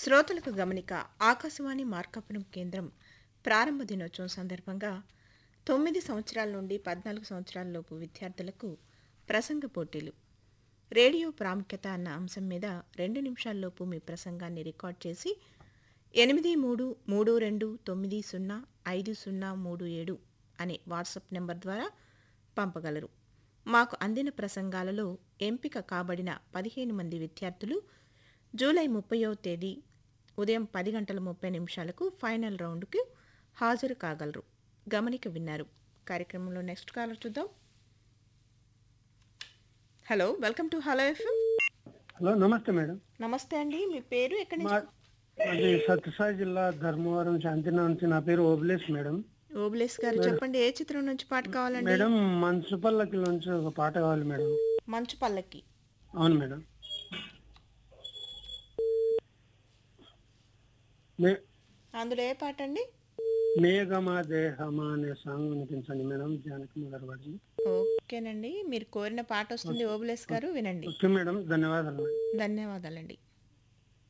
శ్రోతలకు గమనిక ఆకాశవాణి మార్కాపురం కేంద్రం ప్రారంభ దినోత్సవం సందర్భంగా తొమ్మిది సంవత్సరాల నుండి పద్నాలుగు సంవత్సరాలలోపు విద్యార్థులకు ప్రసంగ పోటీలు రేడియో ప్రాముఖ్యత అన్న అంశం మీద రెండు నిమిషాల్లోపు మీ ప్రసంగాన్ని రికార్డ్ చేసి ఎనిమిది మూడు మూడు రెండు తొమ్మిది సున్నా ఐదు సున్నా మూడు ఏడు అనే వాట్సాప్ నెంబర్ ద్వారా పంపగలరు మాకు అందిన ప్రసంగాలలో ఎంపిక కాబడిన పదిహేను మంది విద్యార్థులు జూలై ముప్పయో తేదీ ఉదయం పది గంటల ముప్పై నిమిషాలకు ఫైనల్ రౌండ్కు హాజరు కాగలరు గమనిక విన్నారు కార్యక్రమంలో నెక్స్ట్ కాలర్ చూద్దాం hello welcome to hello FM hello నమస్తే మేడం నమస్తే అండి మీ పేరు ఎక్కడి మా నుంచి అది సత్యసాయి జిల్లా ధర్మవరం శాంతిన నుంచి నా పేరు ఓబ్లేష్ మేడం ఓబులేస్ గారు చెప్పండి ఏ చిత్రం నుంచి పాట కావాలండి మేడం మన్సుపల్లకి నుంచి ఒక పాట కావాలి మేడం మంచు పల్లకి అవును మేడం మే- అందులో ఏ పాట అండి మేఘమా దేహమా అనే సాంగ్ వినిపించండి మేడం జానకి మొదలుపడి ఓకేనండి మీరు కోరిన పాట వస్తుంది ఓబులేస్ గారు వినండి ఓకే మేడం ధన్యవాదాలు మేడం ధన్యవాదాలండి